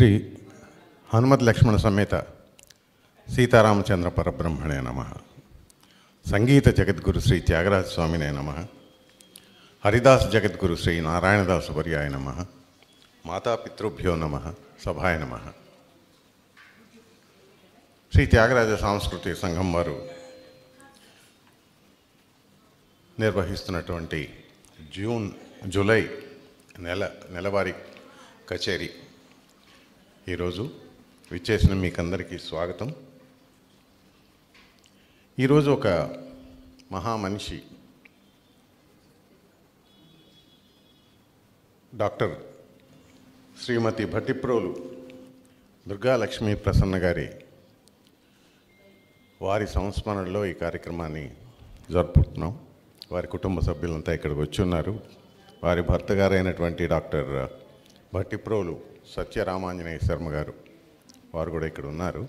శ్రీ హనుమత్ లక్ష్మణ సమేత సీతారామచంద్ర పరబ్రహ్మణే నమ సంగీత జగద్గురు శ్రీ త్యాగరాజ స్వామినే నమ హరిదాస్ జగద్గురు శ్రీ నారాయణదాస వర్యాయ నమ మాతాపితృభ్యో నమ సభాయ నమ శ్రీ త్యాగరాజ సాంస్కృతిక సంఘం వారు నిర్వహిస్తున్నటువంటి జూన్ జూలై నెల నెలవారీ కచేరీ ఈరోజు విచ్చేసిన మీకందరికీ స్వాగతం ఈరోజు ఒక మహామనిషి డాక్టర్ శ్రీమతి భట్టిప్రోలు దుర్గాలక్ష్మీ ప్రసన్న గారి వారి సంస్మరణలో ఈ కార్యక్రమాన్ని జరుపుకుంటున్నాం వారి కుటుంబ సభ్యులంతా ఇక్కడికి వచ్చి ఉన్నారు వారి భర్త గారైనటువంటి డాక్టర్ భట్టిప్రోలు సత్యరామాంజనేయ శర్మ గారు వారు కూడా ఇక్కడ ఉన్నారు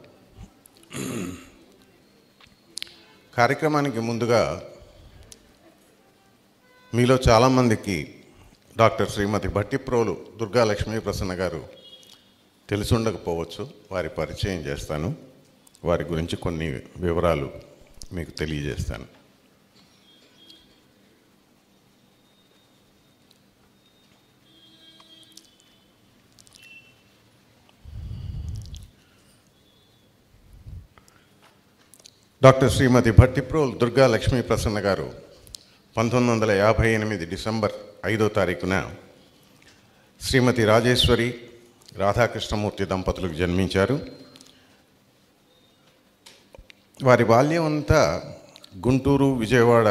కార్యక్రమానికి ముందుగా మీలో చాలామందికి డాక్టర్ శ్రీమతి భట్టిప్రోలు దుర్గాలక్ష్మీ ప్రసన్న గారు తెలుసుండకపోవచ్చు వారి పరిచయం చేస్తాను వారి గురించి కొన్ని వివరాలు మీకు తెలియజేస్తాను డాక్టర్ శ్రీమతి భట్టిప్రోల్ దుర్గా లక్ష్మీ ప్రసన్న గారు పంతొమ్మిది వందల యాభై ఎనిమిది డిసెంబర్ ఐదో తారీఖున శ్రీమతి రాజేశ్వరి రాధాకృష్ణమూర్తి దంపతులకు జన్మించారు వారి బాల్యం అంతా గుంటూరు విజయవాడ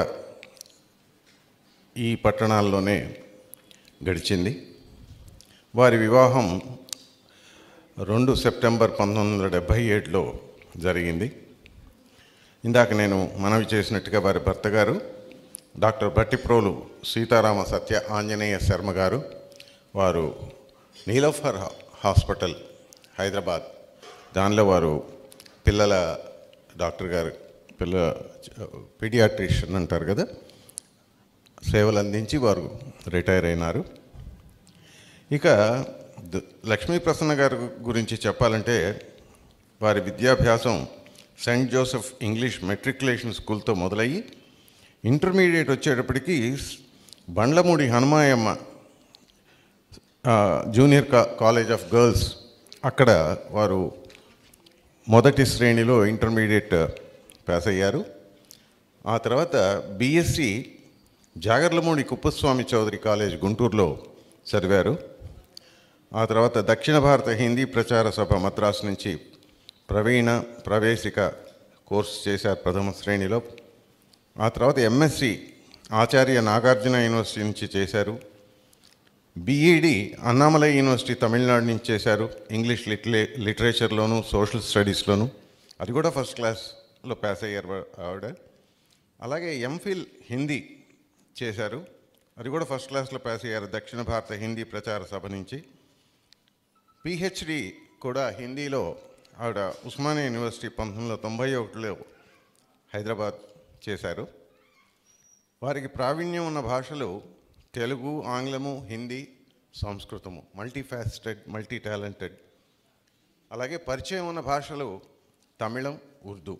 ఈ పట్టణాల్లోనే గడిచింది వారి వివాహం రెండు సెప్టెంబర్ పంతొమ్మిది వందల డెబ్భై ఏడులో జరిగింది ఇందాక నేను మనవి చేసినట్టుగా వారి భర్త గారు డాక్టర్ భట్టిప్రోలు సీతారామ సత్య ఆంజనేయ శర్మ గారు వారు నీలోఫర్ హా- హాస్పిటల్ హైదరాబాద్ దానిలో వారు పిల్లల డాక్టర్ గారు పిల్ల పీడియాట్రిషియన్ అంటారు కదా సేవలు అందించి వారు రిటైర్ అయినారు ఇక ద- లక్ష్మీ ప్రసన్న గారి గురించి చెప్పాలంటే వారి విద్యాభ్యాసం సెయింట్ జోసెఫ్ ఇంగ్లీష్ మెట్రికులేషన్ స్కూల్తో మొదలయ్యి ఇంటర్మీడియట్ వచ్చేటప్పటికి స్- బండ్లమూడి హనుమాయమ్మ ఆ, జూనియర్ కా కాలేజ్ ఆఫ్ గర్ల్స్ అక్కడ వారు మొదటి శ్రేణిలో ఇంటర్మీడియట్ పాస్ అయ్యారు ఆ తర్వాత బీఎస్సీ జాగర్లమూడి కుప్పస్వామి చౌదరి కాలేజ్ గుంటూరులో చదివారు ఆ తర్వాత దక్షిణ భారత హిందీ ప్రచార సభ మద్రాసు నుంచి ప్రవీణ ప్రవేశిక కోర్సు చేశారు ప్రథమ శ్రేణిలో ఆ తర్వాత ఎంఎస్సి ఆచార్య నాగార్జున యూనివర్సిటీ నుంచి చేశారు బీఈడి అన్నామలై యూనివర్సిటీ తమిళనాడు నుంచి చేశారు ఇంగ్లీష్ లిటరే లిటరేచర్లోను సోషల్ స్టడీస్లోను అది కూడా ఫస్ట్ క్లాస్లో పాస్ అయ్యారు వా- ఆవిడ అలాగే ఎంఫిల్ హిందీ చేశారు అది కూడా ఫస్ట్ క్లాస్లో పాస్ అయ్యారు దక్షిణ భారత హిందీ ప్రచార సభ నుంచి పిహెచ్డి కూడా హిందీలో ఆవిడ ఉస్మానియా యూనివర్సిటీ పంతొమ్మిది వందల తొంభై ఒకటిలో హైదరాబాద్ చేశారు వారికి ప్రావీణ్యం ఉన్న భాషలు తెలుగు ఆంగ్లము హిందీ సంస్కృతము మల్టీ ఫ్యాస్టెడ్ మల్టీ టాలెంటెడ్ అలాగే పరిచయం ఉన్న భాషలు తమిళం ఉర్దూ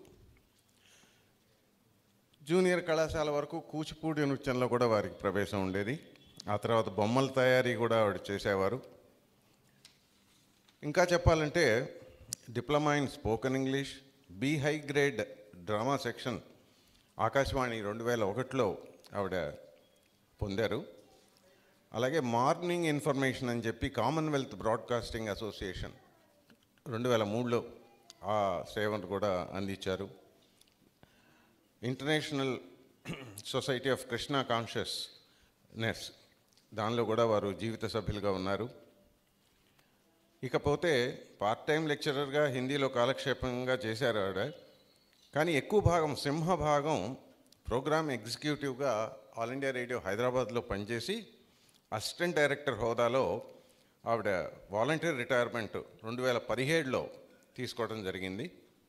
జూనియర్ కళాశాల వరకు కూచిపూడి నృత్యంలో కూడా వారికి ప్రవేశం ఉండేది ఆ తర్వాత బొమ్మల తయారీ కూడా ఆవిడ చేసేవారు ఇంకా చెప్పాలంటే diploma in spoken English B high grade drama section Akashvani రెండు వేల ఒకటిలో ఆవిడ పొందారు అలాగే మార్నింగ్ ఇన్ఫర్మేషన్ అని చెప్పి కామన్వెల్త్ బ్రాడ్కాస్టింగ్ అసోసియేషన్ రెండు వేల మూడులో ఆ సేవను కూడా అందించారు International Society of Krishna Consciousness దానిలో కూడా వారు జీవిత సభ్యులుగా ఉన్నారు ఇకపోతే పార్ట్ టైం లెక్చరర్గా హిందీలో కాలక్షేపంగా చేశారు ఆవిడ కానీ ఎక్కువ భాగం సింహ భాగం ప్రోగ్రామ్ ఎగ్జిక్యూటివ్గా ఆల్ ఇండియా రేడియో హైదరాబాద్లో పనిచేసి అసిస్టెంట్ డైరెక్టర్ హోదాలో ఆవిడ వాలంటీర్ రిటైర్మెంట్ రెండు వేల పదిహేడులో తీసుకోవడం జరిగింది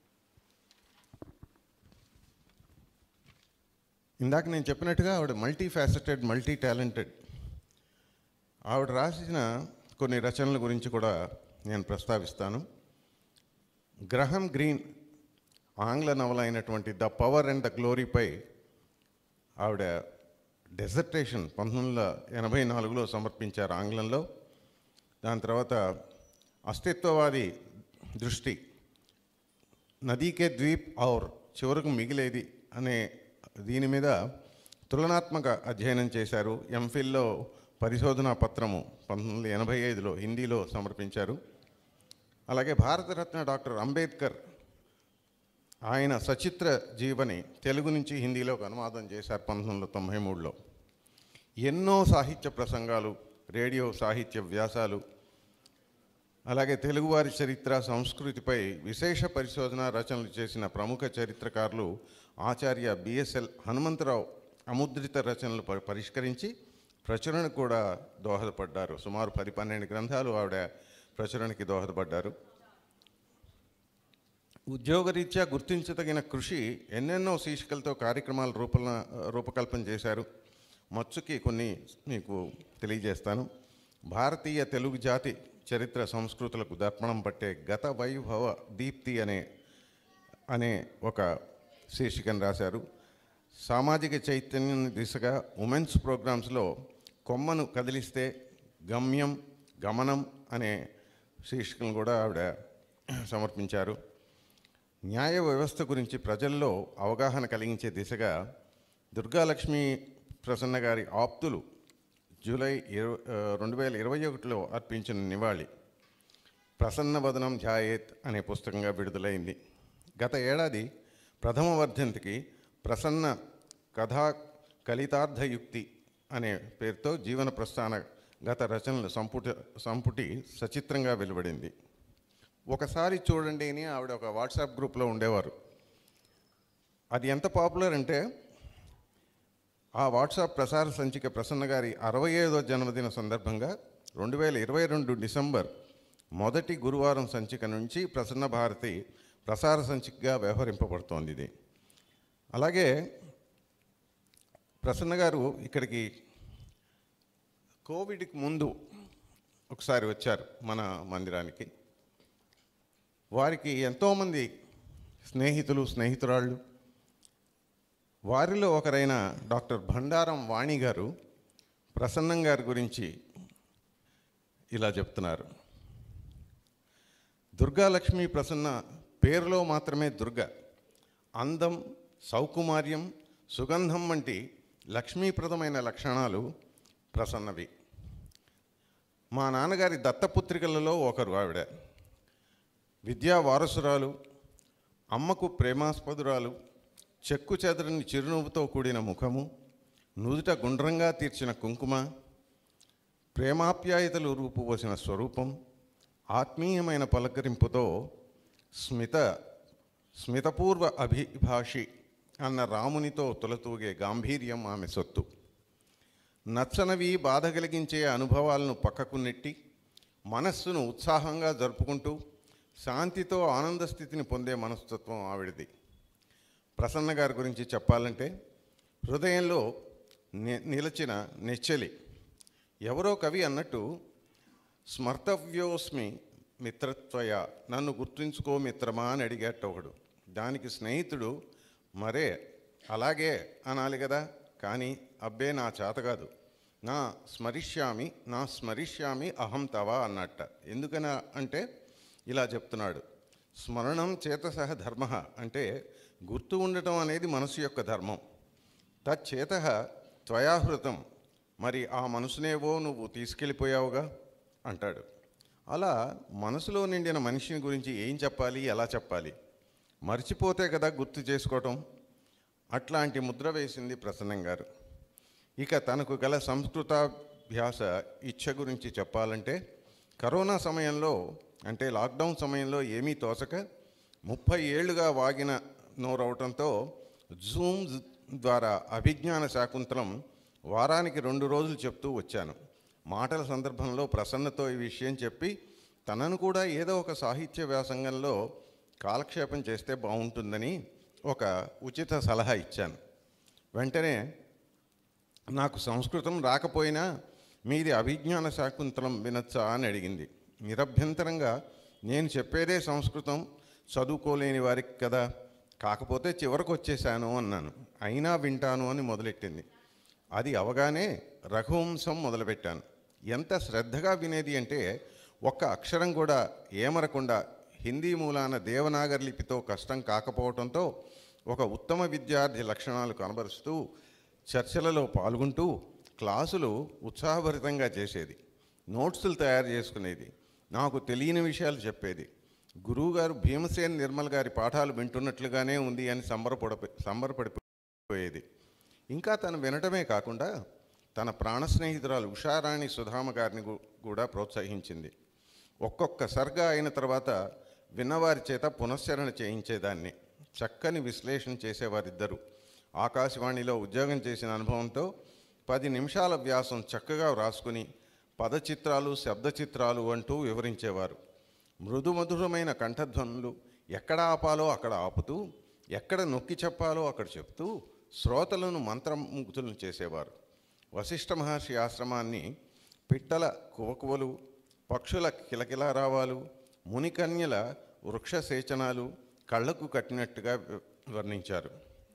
ఇందాక నేను చెప్పినట్టుగా ఆవిడ మల్టీ ఫ్యాసెటెడ్ మల్టీ టాలెంటెడ్ ఆవిడ రాసిన కొన్ని రచనల గురించి కూడా నేను ప్రస్తావిస్తాను గ్రహం గ్రీన్ ఆంగ్ల నవల అయినటువంటి ద పవర్ అండ్ ద గ్లోరీపై ఆవిడ డెజర్టేషన్ పంతొమ్మిది వందల ఎనభై నాలుగులో సమర్పించారు ఆంగ్లంలో దాని తర్వాత అస్తిత్వవాది దృష్టి నదీకే ద్వీప్ ఔర్ చివరకు మిగిలేది అనే దీని మీద తులనాత్మక అధ్యయనం చేశారు ఎంఫిల్లో పరిశోధనా పత్రము పంతొమ్మిది వందల ఎనభై ఐదులో హిందీలో సమర్పించారు అలాగే భారతరత్న డాక్టర్ అంబేద్కర్ ఆయన సచిత్ర జీవని తెలుగు నుంచి హిందీలోకి అనువాదం చేశారు పంతొమ్మిది వందల తొంభై మూడులో ఎన్నో సాహిత్య ప్రసంగాలు రేడియో సాహిత్య వ్యాసాలు అలాగే తెలుగువారి చరిత్ర సంస్కృతిపై విశేష పరిశోధన రచనలు చేసిన ప్రముఖ చరిత్రకారులు ఆచార్య బిఎస్ఎల్ హనుమంతరావు అముద్రిత రచనలు ప- పరిష్కరించి ప్రచురణకు కూడా దోహదపడ్డారు సుమారు పది పన్నెండు గ్రంథాలు ఆవిడ ప్రచురణకి దోహదపడ్డారు ఉద్యోగరీత్యా గుర్తించదగిన కృషి ఎన్నెన్నో శీర్షికలతో కార్యక్రమాల రూపన రూపకల్పన చేశారు మచ్చుకి కొన్ని మీకు తెలియజేస్తాను భారతీయ తెలుగు జాతి చరిత్ర సంస్కృతులకు దర్పణం పట్టే గత వైభవ దీప్తి అనే అనే ఒక శీర్షికను రాశారు సామాజిక చైతన్యం దిశగా ఉమెన్స్ ప్రోగ్రామ్స్లో కొమ్మను కదిలిస్తే గమ్యం గమనం అనే శీర్షికను కూడా ఆవిడ సమర్పించారు న్యాయ వ్యవస్థ గురించి ప్రజల్లో అవగాహన కలిగించే దిశగా దుర్గాలక్ష్మి ప్రసన్న గారి ఆప్తులు జూలై ఇరవై రెండు వేల ఇరవై ఒకటిలో అర్పించిన నివాళి ప్రసన్న వదనం ధ్యాయేత్ అనే పుస్తకంగా విడుదలైంది గత ఏడాది ప్రథమ వర్ధంతికి ప్రసన్న కథా కలితార్థయుక్తి అనే పేరుతో జీవన ప్రస్థాన గత రచనలు సంపుటి సంపుటి సచిత్రంగా వెలువడింది ఒకసారి చూడండి అని ఆవిడ ఒక వాట్సాప్ గ్రూప్లో ఉండేవారు అది ఎంత పాపులర్ అంటే ఆ వాట్సాప్ ప్రసార సంచిక ప్రసన్న గారి అరవై ఐదో జన్మదిన సందర్భంగా రెండు వేల ఇరవై రెండు డిసెంబర్ మొదటి గురువారం సంచిక నుంచి ప్రసన్న భారతి ప్రసార సంచికగా వ్యవహరింపబడుతోంది ఇది అలాగే ప్రసన్న గారు ఇక్కడికి కోవిడ్కి ముందు ఒకసారి వచ్చారు మన మందిరానికి వారికి ఎంతోమంది స్నేహితులు స్నేహితురాళ్ళు వారిలో ఒకరైన డాక్టర్ భండారం వాణి గారు ప్రసన్నం గారి గురించి ఇలా చెప్తున్నారు దుర్గాలక్ష్మి ప్రసన్న పేరులో మాత్రమే దుర్గ అందం సౌకుమార్యం సుగంధం వంటి లక్ష్మీప్రదమైన లక్షణాలు ప్రసన్నవి మా నాన్నగారి దత్తపుత్రికలలో ఒకరు ఆవిడ విద్యా వారసురాలు అమ్మకు ప్రేమాస్పదురాలు చెక్కు చెదరని చిరునవ్వుతో కూడిన ముఖము నుదుట గుండ్రంగా తీర్చిన కుంకుమ ప్రేమాప్యాయతలు రూపుపోసిన స్వరూపం ఆత్మీయమైన పలకరింపుతో స్మిత స్మితపూర్వ అభిభాషి అన్న రామునితో తులతూగే గాంభీర్యం ఆమె సొత్తు నచ్చనవి బాధ కలిగించే అనుభవాలను పక్కకు నెట్టి మనస్సును ఉత్సాహంగా జరుపుకుంటూ శాంతితో ఆనంద స్థితిని పొందే మనస్తత్వం ఆవిడది ప్రసన్న గారి గురించి చెప్పాలంటే హృదయంలో ని నిలచిన నెచ్చలి ఎవరో కవి అన్నట్టు స్మర్తవ్యోస్మి మిత్రత్వయ నన్ను గుర్తుంచుకో మిత్రమా అని అడిగాట ఒకడు దానికి స్నేహితుడు మరే అలాగే అనాలి కదా కానీ అబ్బే నా చేత కాదు నా స్మరిష్యామి నా స్మరిష్యామి అహం తవా అన్నట్ట ఎందుకన అంటే ఇలా చెప్తున్నాడు స్మరణం చేతసహ ధర్మ అంటే గుర్తు ఉండటం అనేది మనసు యొక్క ధర్మం తచ్చేత త్వయాహృతం మరి ఆ మనసునేవో నువ్వు తీసుకెళ్ళిపోయావుగా అంటాడు అలా మనసులో నిండిన మనిషిని గురించి ఏం చెప్పాలి ఎలా చెప్పాలి మర్చిపోతే కదా గుర్తు చేసుకోవటం అట్లాంటి ముద్ర వేసింది ప్రసన్నం గారు ఇక తనకు గల సంస్కృతాభ్యాస ఇచ్ఛ గురించి చెప్పాలంటే కరోనా సమయంలో అంటే లాక్డౌన్ సమయంలో ఏమీ తోచక ముప్పై ఏళ్లుగా వాగిన నోరవటంతో జూమ్ ద్వారా అభిజ్ఞాన శాకుంతలం వారానికి రెండు రోజులు చెప్తూ వచ్చాను మాటల సందర్భంలో ప్రసన్నతో ఈ విషయం చెప్పి తనను కూడా ఏదో ఒక సాహిత్య వ్యాసంగంలో కాలక్షేపం చేస్తే బాగుంటుందని ఒక ఉచిత సలహా ఇచ్చాను వెంటనే నాకు సంస్కృతం రాకపోయినా మీది అభిజ్ఞాన శాకుంతలం వినొచ్చా అని అడిగింది నిరభ్యంతరంగా నేను చెప్పేదే సంస్కృతం చదువుకోలేని వారికి కదా కాకపోతే చివరకు వచ్చేసాను అన్నాను అయినా వింటాను అని మొదలెట్టింది అది అవగానే రఘువంశం మొదలుపెట్టాను ఎంత శ్రద్ధగా వినేది అంటే ఒక్క అక్షరం కూడా ఏమరకుండా హిందీ మూలాన దేవనాగరి లిపితో కష్టం కాకపోవడంతో ఒక ఉత్తమ విద్యార్థి లక్షణాలు కనబరుస్తూ చర్చలలో పాల్గొంటూ క్లాసులు ఉత్సాహభరితంగా చేసేది నోట్సులు తయారు చేసుకునేది నాకు తెలియని విషయాలు చెప్పేది గురువుగారు భీమసేన్ నిర్మల్ గారి పాఠాలు వింటున్నట్లుగానే ఉంది అని సంబరపడ సంబరపడిపోయేది ఇంకా తను వినటమే కాకుండా తన ప్రాణ స్నేహితురాలు ఉషారాణి సుధామ గారిని గు- కూడా ప్రోత్సహించింది ఒక్కొక్క సర్గ అయిన తర్వాత విన్నవారి చేత పునశ్చరణ చేయించేదాన్ని చక్కని విశ్లేషణ చేసేవారిద్దరు ఆకాశవాణిలో ఉద్యోగం చేసిన అనుభవంతో పది నిమిషాల వ్యాసం చక్కగా వ్రాసుకుని పదచిత్రాలు శబ్ద చిత్రాలు అంటూ వివరించేవారు మృదుమధురమైన కంఠధ్వనులు ఎక్కడ ఆపాలో అక్కడ ఆపుతూ ఎక్కడ నొక్కి చెప్పాలో అక్కడ చెప్తూ శ్రోతలను మంత్రముగ్ధులను చేసేవారు వశిష్ఠ మహర్షి ఆశ్రమాన్ని పిట్టల కువకువలు పక్షుల కిలకిలారావాలు మునికన్యల వృక్షసేచనాలు కళ్ళకు కట్టినట్టుగా వి- వర్ణించారు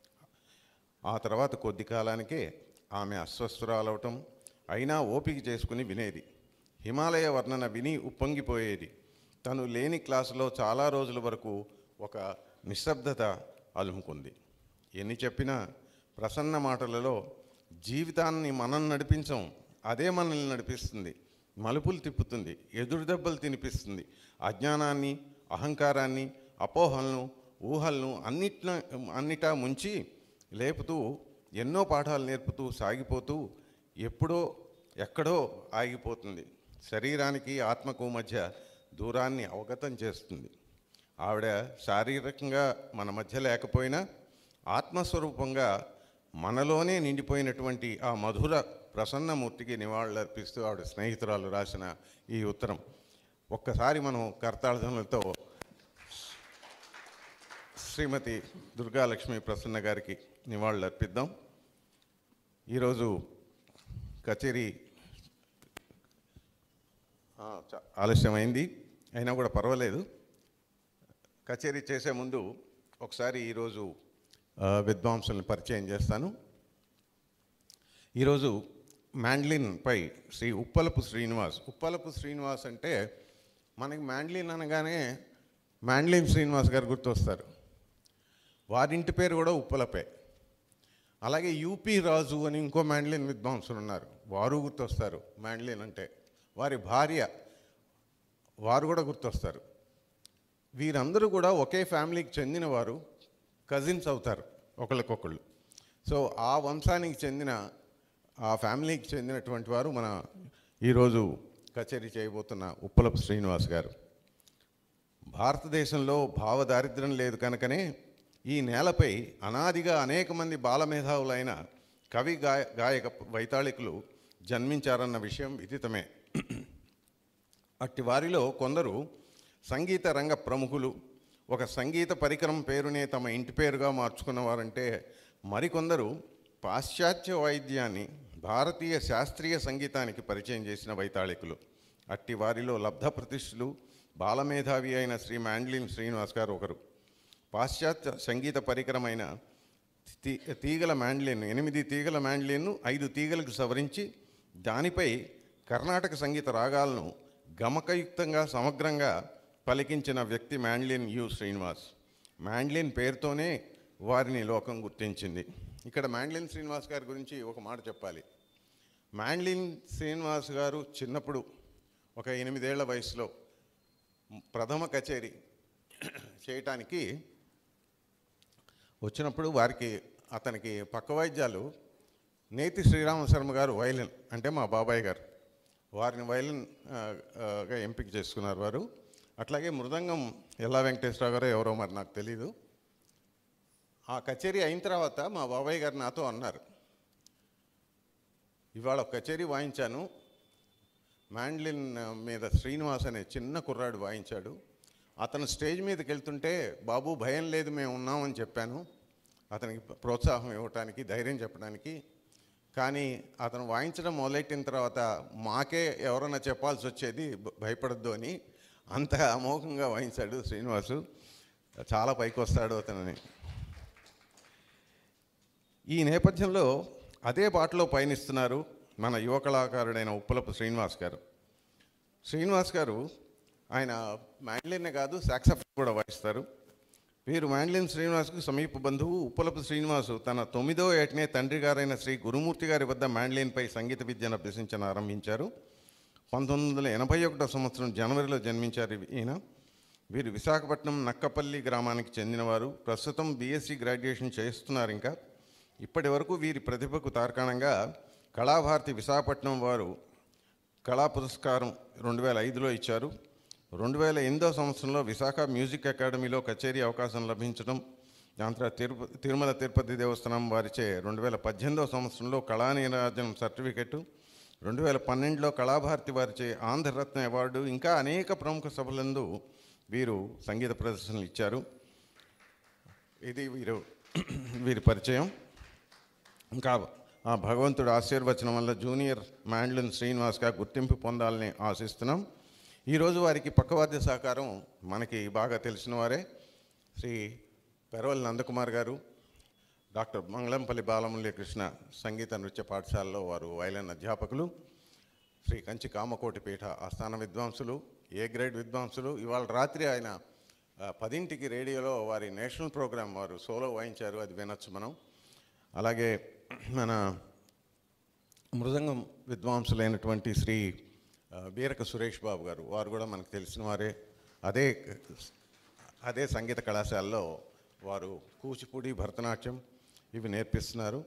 ఆ తర్వాత కొద్ది కాలానికే ఆమె అస్వస్థురాలవటం అయినా ఓపిక చేసుకుని వినేది హిమాలయ వర్ణన విని ఉప్పొంగిపోయేది తను లేని క్లాసులో చాలా రోజుల వరకు ఒక నిశ్శబ్దత అలుముకుంది ఎన్ని చెప్పినా ప్రసన్న మాటలలో జీవితాన్ని మనం నడిపించం అదే మనల్ని నడిపిస్తుంది మలుపులు తిప్పుతుంది ఎదురు దెబ్బలు తినిపిస్తుంది అజ్ఞానాన్ని అహంకారాన్ని అపోహలను ఊహలను అన్నిట్ల అన్నిటా ముంచి లేపుతూ ఎన్నో పాఠాలు నేర్పుతూ సాగిపోతూ ఎప్పుడో ఎక్కడో ఆగిపోతుంది శరీరానికి ఆత్మకు మధ్య దూరాన్ని అవగతం చేస్తుంది ఆవిడ శారీరకంగా మన మధ్య లేకపోయినా ఆత్మస్వరూపంగా మనలోనే నిండిపోయినటువంటి ఆ మధుర ప్రసన్నమూర్తికి నివాళులర్పిస్తూ ఆవిడ స్నేహితురాలు రాసిన ఈ ఉత్తరం ఒక్కసారి మనం కర్తాళనలతో శ్రీమతి దుర్గాలక్ష్మి ప్రసన్న గారికి నివాళులు అర్పిద్దాం ఈరోజు కచేరీ ఆ, చ- ఆలస్యమైంది అయినా కూడా పర్వాలేదు కచేరీ చేసే ముందు ఒకసారి ఈరోజు ఆ, విద్వాంసుల్ని పరిచయం చేస్తాను ఈరోజు మ్యాండ్లిన్పై శ్రీ ఉప్పలపు శ్రీనివాస్ ఉప్పలపు శ్రీనివాస్ అంటే మనకి మ్యాండ్లిన్ అనగానే మ్యాండ్లిన్ శ్రీనివాస్ గారు గుర్తొస్తారు వారింటి పేరు కూడా ఉప్పలపే అలాగే యూపీ రాజు అని ఇంకో మ్యాండ్లిన్ విద్వాంసులు ఉన్నారు వారు గుర్తొస్తారు మ్యాండ్లిన్ అంటే వారి భార్య వారు కూడా గుర్తొస్తారు వీరందరూ కూడా ఒకే ఫ్యామిలీకి చెందిన వారు కజిన్స్ అవుతారు ఒకళ్ళకొకళ్ళు సో ఆ వంశానికి చెందిన ఆ ఫ్యామిలీకి చెందినటువంటి వారు మన ఈరోజు కచేరీ చేయబోతున్న ఉప్పలపు శ్రీనివాస్ గారు భారతదేశంలో భావదారిద్ర్యం లేదు కనుకనే ఈ నేలపై అనాదిగా అనేక మంది బాలమేధావులైన కవి గాయ గాయక వైతాళికులు జన్మించారన్న విషయం విదితమే అట్టి వారిలో కొందరు సంగీత రంగ ప్రముఖులు ఒక సంగీత పరికరం పేరునే తమ ఇంటి పేరుగా మార్చుకున్నవారంటే మరికొందరు పాశ్చాత్య వాయిద్యాన్ని భారతీయ శాస్త్రీయ సంగీతానికి పరిచయం చేసిన వైతాళికులు అట్టి వారిలో లబ్ధ ప్రతిష్ఠులు బాలమేధావి అయిన శ్రీ మ్యాండ్లిన్ శ్రీనివాస్ గారు ఒకరు పాశ్చాత్య సంగీత పరికరమైన తీ తీగల మ్యాండ్లిన్ ఎనిమిది తీగల మ్యాండ్లిన్ను ఐదు తీగలకు సవరించి దానిపై కర్ణాటక సంగీత రాగాలను గమకయుక్తంగా సమగ్రంగా పలికించిన వ్యక్తి మ్యాండ్లిన్ యు శ్రీనివాస్ మ్యాండ్లిన్ పేరుతోనే వారిని లోకం గుర్తించింది ఇక్కడ మ్యాండ్లిన్ శ్రీనివాస్ గారి గురించి ఒక మాట చెప్పాలి మ్యాండ్లిన్ శ్రీనివాస్ గారు చిన్నప్పుడు ఒక ఎనిమిదేళ్ల వయసులో ప్రథమ కచేరీ చేయటానికి వచ్చినప్పుడు వారికి అతనికి పక్క వైద్యాలు నేతి శ్రీరామ శర్మ గారు వైలిన్ అంటే మా బాబాయ్ గారు వారిని వైలిన్ ఆ, ఆ, గా ఎంపిక చేసుకున్నారు వారు అట్లాగే మృదంగం ఎల్లా వెంకటేశ్వరరావు గారు ఎవరో మరి నాకు తెలీదు ఆ కచేరీ అయిన తర్వాత మా బాబాయ్ గారు నాతో అన్నారు ఇవాళ ఒక కచేరీ వాయించాను మ్యాండ్లిన్ మీద శ్రీనివాస్ అనే చిన్న కుర్రాడు వాయించాడు అతను స్టేజ్ మీదకి వెళ్తుంటే బాబు భయం లేదు మేము ఉన్నామని చెప్పాను అతనికి ప్రోత్సాహం ఇవ్వటానికి ధైర్యం చెప్పడానికి కానీ అతను వాయించడం మొదలెట్టిన తర్వాత మాకే ఎవరన్నా చెప్పాల్సి వచ్చేది భ- భయపడద్దు అని అంత అమోఘంగా వాయించాడు శ్రీనివాసు చాలా పైకి వస్తాడు అతనని ఈ నేపథ్యంలో అదే బాటలో పయనిస్తున్నారు మన యువ కళాకారుడైన ఉప్పలపు శ్రీనివాస్ గారు శ్రీనివాస్ గారు ఆయన మ్యాండ్లిన్నే కాదు సాక్సఫోన్ కూడా వాయిస్తారు వీరు మ్యాండ్లిన్ శ్రీనివాస్కు సమీప బంధువు ఉప్పలపు శ్రీనివాసు తన తొమ్మిదో ఏటనే తండ్రి గారైన శ్రీ గురుమూర్తి గారి వద్ద మ్యాండ్లిన్పై సంగీత విద్యను అభ్యసించను ఆరంభించారు పంతొమ్మిది వందల ఎనభై ఒకటో సంవత్సరం జనవరిలో జన్మించారు ఈయన వీరు విశాఖపట్నం నక్కపల్లి గ్రామానికి చెందినవారు ప్రస్తుతం బీఎస్సీ గ్రాడ్యుయేషన్ చేస్తున్నారు ఇంకా ఇప్పటి వరకు వీరి ప్రతిభకు తార్కాణంగా కళాభారతి విశాఖపట్నం వారు కళా పురస్కారం రెండు వేల ఐదులో ఇచ్చారు రెండు వేల ఎనిమిదో సంవత్సరంలో విశాఖ మ్యూజిక్ అకాడమీలో కచేరీ అవకాశం లభించడం దాని తర్వాత తిరుపతి తిరుమల తిరుపతి దేవస్థానం వారిచే రెండు వేల పద్దెనిమిదో సంవత్సరంలో కళా నీరాజనం సర్టిఫికెట్ రెండు వేల పన్నెండులో కళాభారతి వారిచే ఆంధ్రరత్న అవార్డు ఇంకా అనేక ప్రముఖ సభలందు వీరు సంగీత ప్రదర్శనలు ఇచ్చారు ఇది వీరు వీరి పరిచయం ఇంకా ఆ భగవంతుడు ఆశీర్వచనం వల్ల జూనియర్ మ్యాండ్లిన్ శ్రీనివాస్గా గుర్తింపు పొందాలని ఆశిస్తున్నాం ఈరోజు వారికి పక్కవాద్య సహకారం మనకి బాగా తెలిసిన వారే శ్రీ పెరవల్ నందకుమార్ గారు డాక్టర్ మంగళంపల్లి బాలమురళీ కృష్ణ సంగీత నృత్య పాఠశాలలో వారు వైలన్ అధ్యాపకులు శ్రీ కంచి కామకోటి పీఠ ఆస్థాన విద్వాంసులు ఏ గ్రేడ్ విద్వాంసులు ఇవాళ రాత్రి ఆయన ఆ, పదింటికి రేడియోలో వారి నేషనల్ ప్రోగ్రాం వారు సోలో వాయించారు అది వినొచ్చు మనం అలాగే మన మృదంగం విద్వాంసులైనటువంటి శ్రీ ఆ, బీరక సురేష్ బాబు గారు వారు కూడా మనకు తెలిసిన వారే అదే అదే సంగీత కళాశాలలో వారు కూచిపూడి భరతనాట్యం ఇవి నేర్పిస్తున్నారు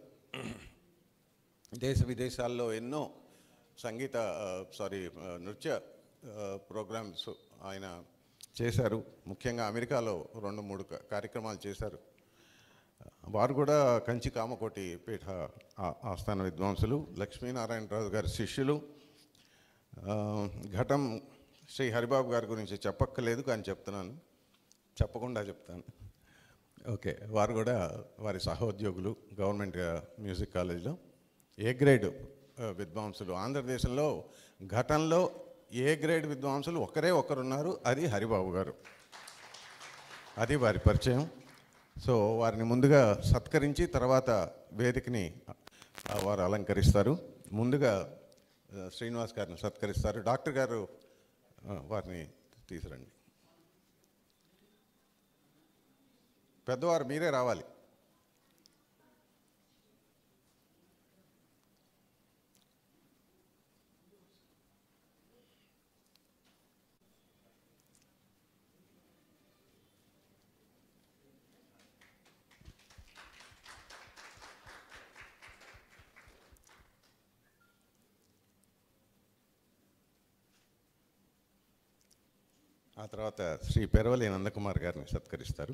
దేశ విదేశాల్లో ఎన్నో సంగీత ఆ, సారీ ఆ, నృత్య ఆ, ప్రోగ్రామ్స్ ఆయన చేశారు ముఖ్యంగా అమెరికాలో రెండు మూడు కా- కార్యక్రమాలు చేశారు వారు కూడా కంచి కామకోటి పీఠ ఆ- ఆస్థాన విద్వాంసులు లక్ష్మీనారాయణరాజు గారి శిష్యులు ఆ, ఘటం శ్రీ హరిబాబు గారి గురించి చెప్పక్కర్లేదు కానీ చెప్తున్నాను చెప్పకుండా చెప్తాను ఓకే వారు కూడా వారి సహోద్యోగులు గవర్నమెంట్ మ్యూజిక్ కాలేజీలో ఏ గ్రేడ్ ఆ, విద్వాంసులు ఆంధ్రదేశంలో ఘటంలో ఏ గ్రేడ్ విద్వాంసులు ఒక్కరే ఒక్కరున్నారు అది హరిబాబు గారు అది వారి పరిచయం సో వారిని ముందుగా సత్కరించి తర్వాత వేదికని ఆ, వారు అలంకరిస్తారు ముందుగా ఆ, శ్రీనివాస్ గారిని సత్కరిస్తారు డాక్టర్ గారు ఆ, వారిని తీసురండి పెద్దవారు మీరే రావాలి ఆ తర్వాత శ్రీ పెరవలి నందకుమార్ గారిని సత్కరిస్తారు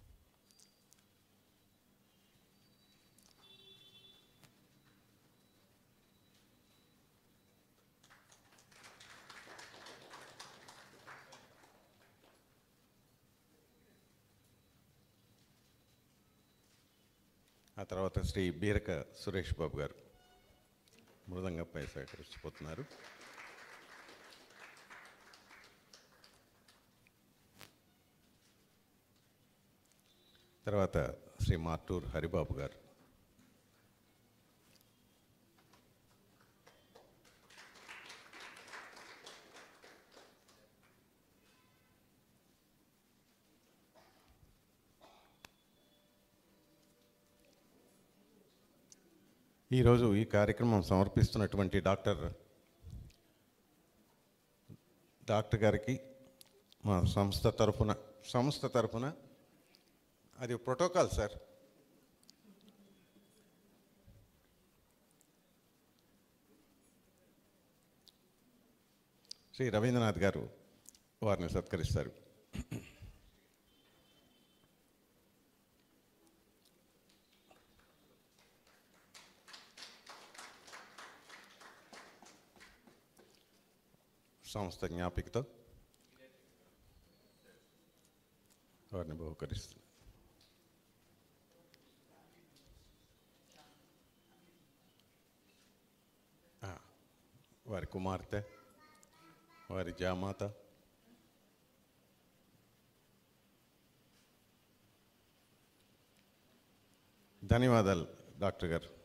ఆ తర్వాత శ్రీ బీరక సురేష్ బాబు గారు మృదంగపై సహకరించిపోతున్నారు తర్వాత శ్రీ మార్టూర్ హరిబాబు గారు ఈరోజు ఈ కార్యక్రమం సమర్పిస్తున్నటువంటి డాక్టర్ డాక్టర్ గారికి మా సంస్థ తరఫున సంస్థ తరఫున అది ప్రోటోకాల్ సార్ శ్రీ రవీంద్రనాథ్ గారు వారిని సత్కరిస్తారు సంస్థ జ్ఞాపికతో వారిని బహుకరిస్తుంది వారి కుమార్తె వారి జామాత ధన్యవాదాలు డాక్టర్ గారు